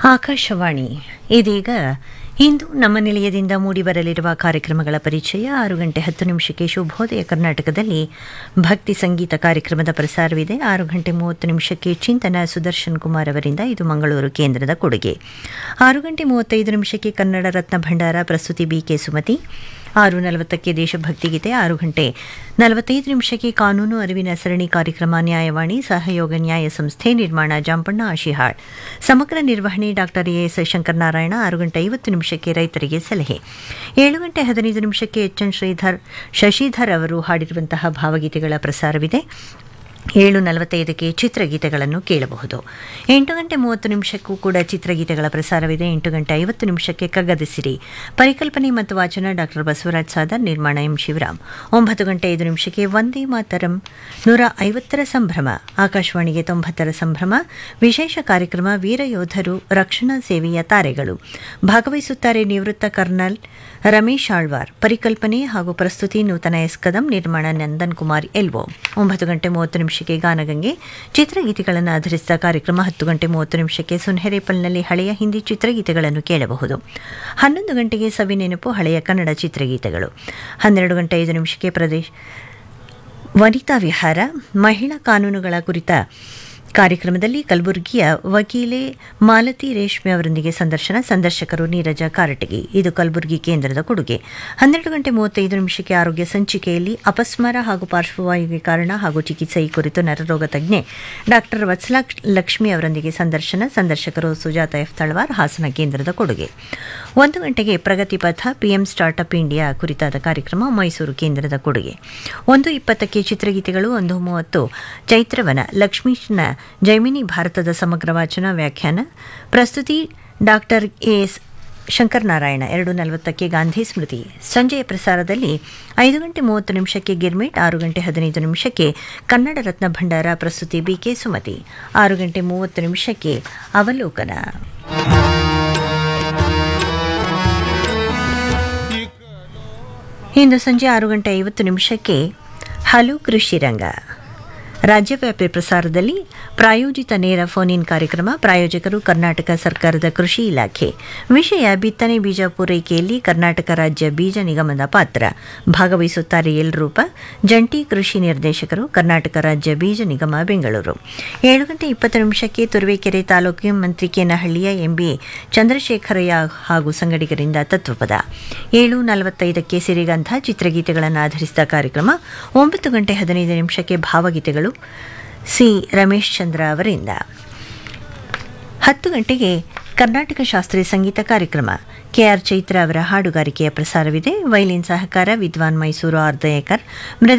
ಆಕಾಶವಾಣಿ ಇದೀಗ ಇಂದು ನಮ್ಮ ನಿಲಯದಿಂದ ಮೂಡಿಬರಲಿರುವ ಕಾರ್ಯಕ್ರಮಗಳ ಪರಿಚಯ ಆರು ಗಂಟೆ ಹತ್ತು ನಿಮಿಷಕ್ಕೆ ಶುಭೋದಯ ಕರ್ನಾಟಕದಲ್ಲಿ ಭಕ್ತಿ ಸಂಗೀತ ಕಾರ್ಯಕ್ರಮದ ಪ್ರಸಾರವಿದೆ ಆರು ಗಂಟೆ ಮೂವತ್ತು ನಿಮಿಷಕ್ಕೆ ಚಿಂತನ ಸುದರ್ಶನ್ ಕುಮಾರ್ ಅವರಿಂದ ಇದು ಮಂಗಳೂರು ಕೇಂದ್ರದ ಕೊಡುಗೆ ಆರು ಗಂಟೆ ಮೂವತ್ತೈದು ನಿಮಿಷಕ್ಕೆ ಕನ್ನಡ ರತ್ನ ಭಂಡಾರ ಪ್ರಸ್ತುತಿ ಬಿಕೆ ಸುಮತಿ ಆರು ನಲವತ್ತಕ್ಕೆ ದೇಶಭಕ್ತಿ ಗೀತೆ ಆರು ಗಂಟೆ ನಲವತ್ತೈದು ನಿಮಿಷಕ್ಕೆ ಕಾನೂನು ಅರಿವಿನ ಸರಣಿ ಕಾರ್ಯಕ್ರಮ ನ್ಯಾಯವಾಣಿ ಸಹಯೋಗ ನ್ಯಾಯ ಸಂಸ್ಥೆ ನಿರ್ಮಾಣ ಜಾಂಪಣ್ಣ ಆಶಿಹಾಳ್ ಸಮಗ್ರ ನಿರ್ವಹಣೆ ಡಾಕ್ಟರ್ ಎಎಸ್ ಶಂಕರನಾರಾಯಣ ಆರು ಗಂಟೆ ಐವತ್ತು ನಿಮಿಷಕ್ಕೆ ರೈತರಿಗೆ ಸಲಹೆ ಏಳು ಗಂಟೆ ಹದಿನೈದು ನಿಮಿಷಕ್ಕೆ ಎಚ್ ಎನ್ ಶ್ರೀಧರ್ ಶಶಿಧರ್ ಅವರು ಹಾಡಿರುವಂತಹ ಭಾವಗೀತೆಗಳ ಪ್ರಸಾರವಿದೆ ಏಳು ನಲವತ್ತೈದಕ್ಕೆ ಚಿತ್ರಗೀತೆಗಳನ್ನು ಕೇಳಬಹುದು ಎಂಟು ಗಂಟೆ ಮೂವತ್ತು ನಿಮಿಷಕ್ಕೂ ಕೂಡ ಚಿತ್ರಗೀತೆಗಳ ಪ್ರಸಾರವಿದೆ ಎಂಟು ಗಂಟೆ ಐವತ್ತು ನಿಮಿಷಕ್ಕೆ ಕಗ್ಗದಿಸಿರಿ ಪರಿಕಲ್ಪನೆ ಮತ್ತು ವಾಚನ ಡಾಕ್ಟರ್ ಬಸವರಾಜ್ ಸಾದರ್ ನಿರ್ಮಾಣ ಎಂ ಶಿವರಾಮ್ ಒಂಬತ್ತು ಗಂಟೆ ಐದು ನಿಮಿಷಕ್ಕೆ ವಂದೇ ಮಾತರಂ ನೂರ ಐವತ್ತರ ಸಂಭ್ರಮ ಆಕಾಶವಾಣಿಗೆ ತೊಂಬತ್ತರ ಸಂಭ್ರಮ ವಿಶೇಷ ಕಾರ್ಯಕ್ರಮ ವೀರಯೋಧರು ರಕ್ಷಣಾ ಸೇವೆಯ ತಾರೆಗಳು ಭಾಗವಹಿಸುತ್ತಾರೆ ನಿವೃತ್ತ ಕರ್ನಲ್ ರಮೇಶ್ ಆಳ್ವಾರ್ ಪರಿಕಲ್ಪನೆ ಹಾಗೂ ಪ್ರಸ್ತುತಿ ನೂತನ ಎಸ್ ಕದಂ ನಿರ್ಮಾಣ ನಂದನ್ ಕುಮಾರ್ ಎಲ್ವೋ ಒಂಬತ್ತು ಗಂಟೆ ಮೂವತ್ತು ನಿಮಿಷಕ್ಕೆ ಗಾನಗಂಗೆ ಚಿತ್ರಗೀತೆಗಳನ್ನು ಆಧರಿಸಿದ ಕಾರ್ಯಕ್ರಮ ಹತ್ತು ಗಂಟೆ ಮೂವತ್ತು ನಿಮಿಷಕ್ಕೆ ಸುನ್ಹೆರೇಪಲ್ನಲ್ಲಿ ಹಳೆಯ ಹಿಂದಿ ಚಿತ್ರಗೀತೆಗಳನ್ನು ಕೇಳಬಹುದು ಹನ್ನೊಂದು ಗಂಟೆಗೆ ಸವಿ ನೆನಪು ಹಳೆಯ ಕನ್ನಡ ಚಿತ್ರಗೀತೆಗಳು ಹನ್ನೆರಡು ಗಂಟೆ ಐದು ನಿಮಿಷಕ್ಕೆ ಪ್ರದೇಶ ವನಿತಾ ವಿಹಾರ ಮಹಿಳಾ ಕಾನೂನುಗಳ ಕುರಿತ ಕಾರ್ಯಕ್ರಮದಲ್ಲಿ ಕಲಬುರಗಿಯ ವಕೀಲೆ ಮಾಲತಿ ರೇಷ್ಮೆ ಅವರೊಂದಿಗೆ ಸಂದರ್ಶನ ಸಂದರ್ಶಕರು ನೀರಜ ಕಾರಟಗಿ ಇದು ಕಲಬುರಗಿ ಕೇಂದ್ರದ ಕೊಡುಗೆ ಹನ್ನೆರಡು ಗಂಟೆ ಮೂವತ್ತೈದು ನಿಮಿಷಕ್ಕೆ ಆರೋಗ್ಯ ಸಂಚಿಕೆಯಲ್ಲಿ ಅಪಸ್ಮಾರ ಹಾಗೂ ಪಾರ್ಶ್ವವಾಯುವಿಗೆ ಕಾರಣ ಹಾಗೂ ಚಿಕಿತ್ಸೆ ಈ ಕುರಿತು ನರರೋಗ ತಜ್ಞೆ ಡಾಕ್ಟರ್ ವತ್ಸಲಾ ಲಕ್ಷ್ಮಿ ಅವರೊಂದಿಗೆ ಸಂದರ್ಶನ ಸಂದರ್ಶಕರು ಸುಜಾತ ಎಫ್ ತಳವಾರ್ ಹಾಸನ ಕೇಂದ್ರದ ಕೊಡುಗೆ ಒಂದು ಗಂಟೆಗೆ ಪ್ರಗತಿ ಪಥ ಪಿಎಂ ಸ್ಟಾರ್ಟ್ಅಪ್ ಇಂಡಿಯಾ ಕುರಿತಾದ ಕಾರ್ಯಕ್ರಮ ಮೈಸೂರು ಕೇಂದ್ರದ ಕೊಡುಗೆ ಒಂದು ಇಪ್ಪತ್ತಕ್ಕೆ ಚಿತ್ರಗೀತೆಗಳು ಒಂದು ಮೂವತ್ತು ಚೈತ್ರವನ ಲಕ್ಷ್ಮೀಶನ ಜೈಮಿನಿ ಭಾರತದ ಸಮಗ್ರ ವಾಚನ ವ್ಯಾಖ್ಯಾನ ಪ್ರಸ್ತುತಿ ಡಾಕ್ಟರ್ ಎಸ್ ಶಂಕರನಾರಾಯಣ ಎರಡು ನಲವತ್ತಕ್ಕೆ ಗಾಂಧಿ ಸ್ಮೃತಿ ಸಂಜೆಯ ಪ್ರಸಾರದಲ್ಲಿ ಐದು ಗಂಟೆ ಮೂವತ್ತು ನಿಮಿಷಕ್ಕೆ ಗಿರ್ಮಿಟ್ ಆರು ಗಂಟೆ ಹದಿನೈದು ನಿಮಿಷಕ್ಕೆ ಕನ್ನಡ ರತ್ನ ಭಂಡಾರ ಪ್ರಸ್ತುತಿ ಬಿಕೆ ಸುಮತಿ ಆರು ಗಂಟೆ ಮೂವತ್ತು ನಿಮಿಷಕ್ಕೆ ಅವಲೋಕನ ಇಂದು ಸಂಜೆ ಆರು ಗಂಟೆ ಐವತ್ತು ನಿಮಿಷಕ್ಕೆ ಹಲೋ ಕೃಷಿ ರಂಗ ರಾಜ್ಯವ್ಯಾಪಿ ಪ್ರಸಾರದಲ್ಲಿ ಪ್ರಾಯೋಜಿತ ನೇರ ಫೋನ್ ಇನ್ ಕಾರ್ಯಕ್ರಮ ಪ್ರಾಯೋಜಕರು ಕರ್ನಾಟಕ ಸರ್ಕಾರದ ಕೃಷಿ ಇಲಾಖೆ ವಿಷಯ ಬಿತ್ತನೆ ಬೀಜ ಪೂರೈಕೆಯಲ್ಲಿ ಕರ್ನಾಟಕ ರಾಜ್ಯ ಬೀಜ ನಿಗಮದ ಪಾತ್ರ ಭಾಗವಹಿಸುತ್ತಾರೆ ಎಲ್ ರೂಪ ಜಂಟಿ ಕೃಷಿ ನಿರ್ದೇಶಕರು ಕರ್ನಾಟಕ ರಾಜ್ಯ ಬೀಜ ನಿಗಮ ಬೆಂಗಳೂರು ಏಳು ಗಂಟೆ ಇಪ್ಪತ್ತು ನಿಮಿಷಕ್ಕೆ ತುರುವೇಕೆರೆ ತಾಲೂಕು ಮಂತ್ರಿಕೇನಹಳ್ಳಿಯ ಎಂಬಿಎ ಚಂದ್ರಶೇಖರಯ್ಯ ಹಾಗೂ ಸಂಗಡಿಗರಿಂದ ತತ್ವಪದ ಏಳು ನಲವತ್ತೈದಕ್ಕೆ ಸಿರಿಗಂಧ ಚಿತ್ರಗೀತೆಗಳನ್ನು ಆಧರಿಸಿದ ಕಾರ್ಯಕ್ರಮ ಒಂಬತ್ತು ಗಂಟೆ ಹದಿನೈದು ನಿಮಿಷಕ್ಕೆ ಭಾವಗೀತೆಗಳು ಸಿ ರಮೇಶ್ ಚಂದ್ರ ಅವರಿಂದ ಹತ್ತು ಗಂಟೆಗೆ ಕರ್ನಾಟಕ ಶಾಸ್ತ್ರೀಯ ಸಂಗೀತ ಕಾರ್ಯಕ್ರಮ ಕೆಆರ್ ಚೈತ್ರ ಅವರ ಹಾಡುಗಾರಿಕೆಯ ಪ್ರಸಾರವಿದೆ ವೈಲಿನ್ ಸಹಕಾರ ವಿದ್ವಾನ್ ಮೈಸೂರು ಆರ್ದಯಕರ್ ಮೃದ